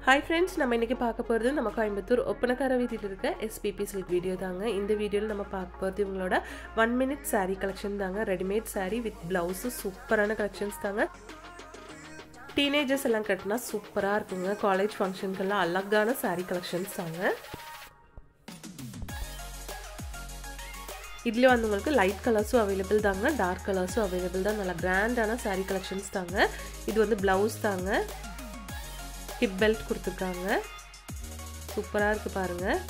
hi friends நம்ம இன்றைக்கி பார்க்க போகிறது நம்ம கோயம்புத்தூர் ஒப்பனக்கார வீதியில் இருக்க எஸ்பிபி சில்க் வீடியோ தாங்க இந்த வீடியோவில் நம்ம பார்க்க போகிறது இவங்களோட ஒன் மினிட் saree கலெக்ஷன் தாங்க ரெடிமேட் saree வித் ப்ளவுஸு சூப்பரான கலெக்ஷன்ஸ் தாங்க டீனேஜர்ஸ் எல்லாம் கட்டினா சூப்பராக இருக்குங்க காலேஜ் ஃபங்க்ஷனுக்கெல்லாம் அழகான saree கலெக்ஷன்ஸ் தாங்க இதில் வந்து உங்களுக்கு லைட் கலர்ஸும் அவைலபிள் தாங்க டார்க் கலர்ஸும் அவைலபிள் தான் நல்லா கிராண்டான saree கலெக்ஷன்ஸ் தாங்க இது வந்து ப்ளவுஸ் தாங்க ஹிப் பெல்ட் கொடுத்துருக்காங்க சூப்பராக இருக்குது பாருங்கள்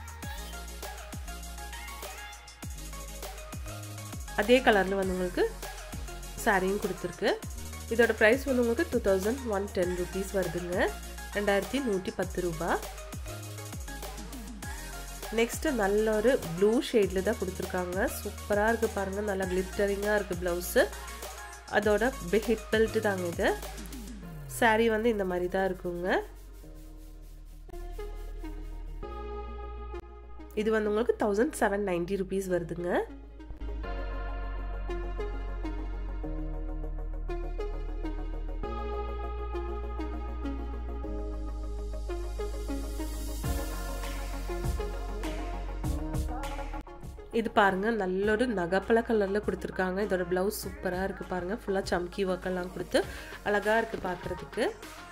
அதே கலரில் வந்து உங்களுக்கு சாரியும் கொடுத்துருக்கு இதோட ப்ரைஸ் வந்து உங்களுக்கு two thousand one ten rupees வருதுங்க ரெண்டாயிரத்தி நூற்றி பத்து ரூபா நெக்ஸ்ட்டு நல்ல ஒரு ப்ளூ ஷேடில் தான் கொடுத்துருக்காங்க சூப்பராக இருக்குது பாருங்கள் நல்லா கிளிட்டரிங்காக இருக்குது ப்ளவுஸு அதோட ஹிப் பெல்ட்டு தாங்க இது சாரீ வந்து இந்த மாதிரி தான் இருக்குங்க இது வந்து உங்களுக்கு தௌசண்ட் செவன் நைன்டி ருபீஸ் வருதுங்க இது பாருங்க நல்ல ஒரு நகப்பழ கலரில் கொடுத்துருக்காங்க இதோட ப்ளவுஸ் சூப்பராக இருக்குது பாருங்கள் ஃபுல்லாக சம்கி ஒர்க்கெல்லாம் கொடுத்து அழகாக இருக்குது பார்க்குறதுக்கு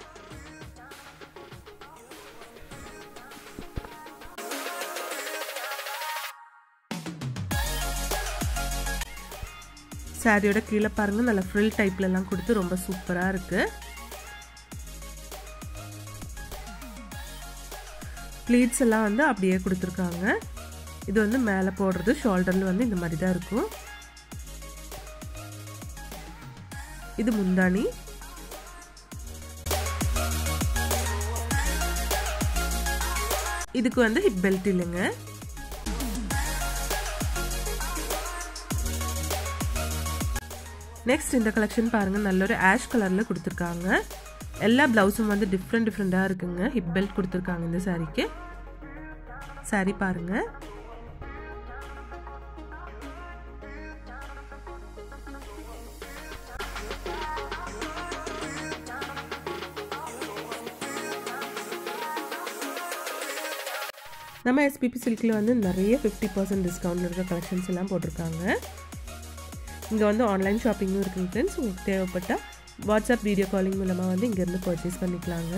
சாரியோட கீழே பாருங்கள் நல்ல ஃப்ரில் டைப்லலாம் கொடுத்து ரொம்ப சூப்பராக இருக்குது ப்ளீட்ஸ் எல்லாம் வந்து அப்படியே கொடுத்துருக்காங்க இது வந்து மேலே போடுறது ஷோல்டரில் வந்து இந்த மாதிரி தான் இருக்கும் இது முந்தானி இதுக்கு வந்து ஹிப் பெல்ட் இல்லைங்க நெக்ஸ்ட் இந்த கலெக்ஷன் பாருங்கள் நல்ல ஒரு ஆஷ் கலரில் கொடுத்துருக்காங்க எல்லா ப்ளவுஸும் வந்து டிஃப்ரெண்ட் டிஃப்ரெண்ட்டாக இருக்குங்க ஹிப் பெல்ட் கொடுத்துருக்காங்க இந்த சாரீக்கு சாரி பாருங்கள் நம்ம எஸ்பிபி சில்கில் வந்து நிறைய ஃபிஃப்டி பர்சன்ட் டிஸ்கவுண்ட் இருக்க கலெக்ஷன்ஸ் எல்லாம் போட்டிருக்காங்க இங்கே வந்து ஆன்லைன் ஷாப்பிங்கும் இருக்குங்க ஃப்ரெண்ட்ஸ் உங்களுக்கு தேவைப்பட்டால் வாட்ஸ்அப் வீடியோ காலிங் மூலமாக வந்து இங்கேருந்து பர்ச்சேஸ் பண்ணிக்கலாங்க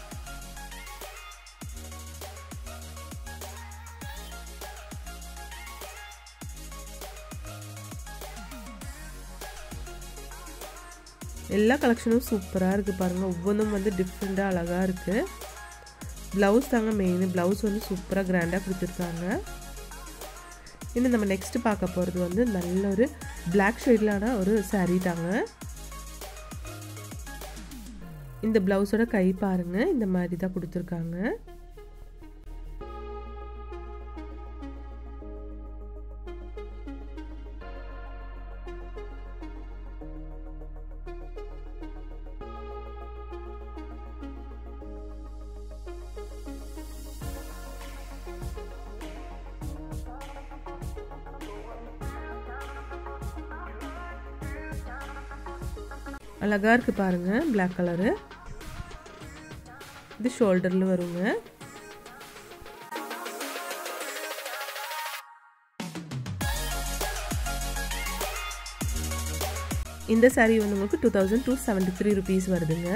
எல்லா கலெக்ஷனும் சூப்பராக இருக்குது பாருங்கள் ஒவ்வொன்றும் வந்து டிஃப்ரெண்ட்டாக அழகாக இருக்குது ப்ளவுஸ் தாங்க மெயின் ப்ளவுஸ் வந்து சூப்பராக கிராண்டாக கொடுத்துருக்காங்க இன்னும் நம்ம நெக்ஸ்ட்டு பார்க்க போகிறது வந்து நல்ல ஒரு பிளாக் ஷேட்லான ஒரு சாரீ தாங்க இந்த ப்ளவுஸோட கை பாருங்கள் இந்த மாதிரி தான் கொடுத்துருக்காங்க அழகாக இருக்குது பாருங்கள் பிளாக் கலரு இது ஷோல்டரில் வருங்க இந்த சாரீ வந்து உங்களுக்கு two thousand two seventy three rupees வருதுங்க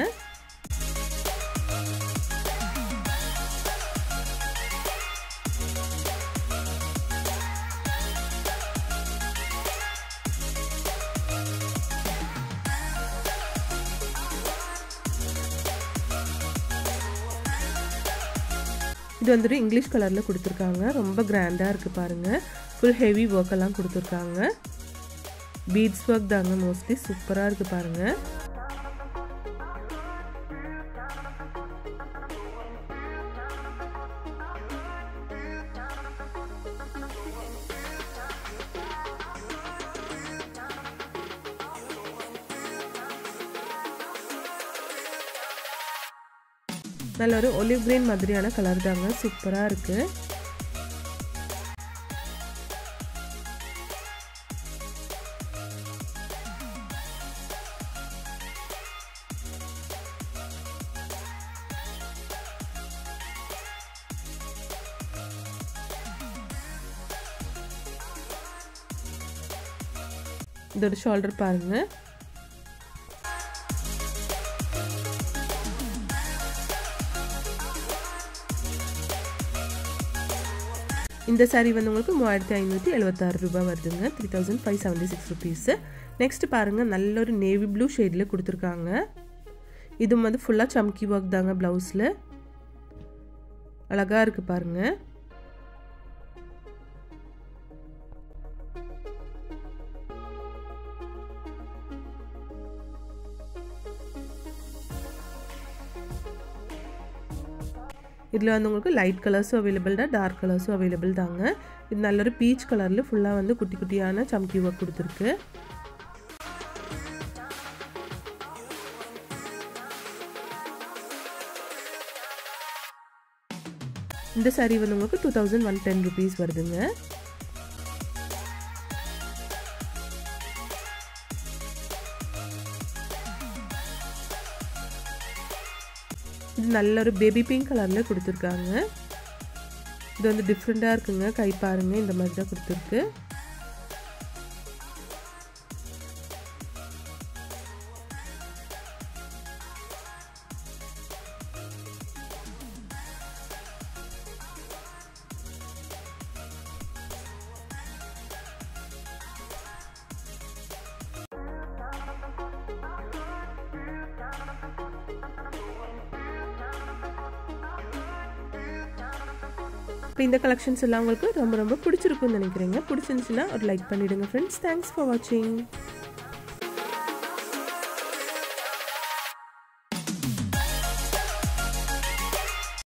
இது வந்துட்டு இங்கிலீஷ் கலரில் கொடுத்துருக்காங்க ரொம்ப கிராண்டாக இருக்குது பாருங்கள் ஃபுல் ஹெவி ஒர்க்கெல்லாம் கொடுத்துருக்காங்க பீட்ஸ் ஒர்க் தாங்க மோஸ்ட்லி சூப்பராக இருக்குது பாருங்கள் நல்ல ஒரு ஒலிவ் கிரீன் மாதிரியான கலர் தாங்க சூப்பராக இருக்குது இதோட ஷோல்டர் பாருங்கள் இந்த சாரீ வந்து உங்களுக்கு மூவாயிரத்தி ஐநூற்றி எழுபத்தாறு ரூபாய் வருதுங்க three thousand five seventy six rupees next பாருங்கள் நல்ல ஒரு நேவி ப்ளூ ஷேடில் கொடுத்துருக்காங்க இதுவும் வந்து ஃபுல்லாக சம்கி ஒர்க் தாங்க ப்ளவுஸில் அழகாக இருக்குது பாருங்கள் இதில் வந்து உங்களுக்கு லைட் கலர்ஸும் அவைலபிள் தான் டார்க் கலர்ஸும் அவைலபிள் தாங்க இது நல்ல ஒரு பீச் கலரில் ஃபுல்லாக வந்து குட்டி குட்டியான சம்கி ஒர்க் கொடுத்துருக்கு இந்த சாரீ வந்து உங்களுக்கு two thousand one ten rupees வருதுங்க இது நல்ல ஒரு பேபி பிங்க் கலரில் கொடுத்துருக்காங்க இது வந்து டிஃப்ரெண்ட்டாக இருக்குங்க கை பாருங்க இந்த மாதிரி தான் கொடுத்துருக்கு இப்போ இந்த கலெக்ஷன்ஸ் எல்லாம் உங்களுக்கு ரொம்ப ரொம்ப பிடிச்சிருக்குன்னு நினைக்கிறீங்க பிடிச்சிருந்துச்சுன்னா ஒரு லைக் பண்ணிவிடுங்க ஃப்ரெண்ட்ஸ் தேங்க்ஸ் ஃபார் வாட்சிங்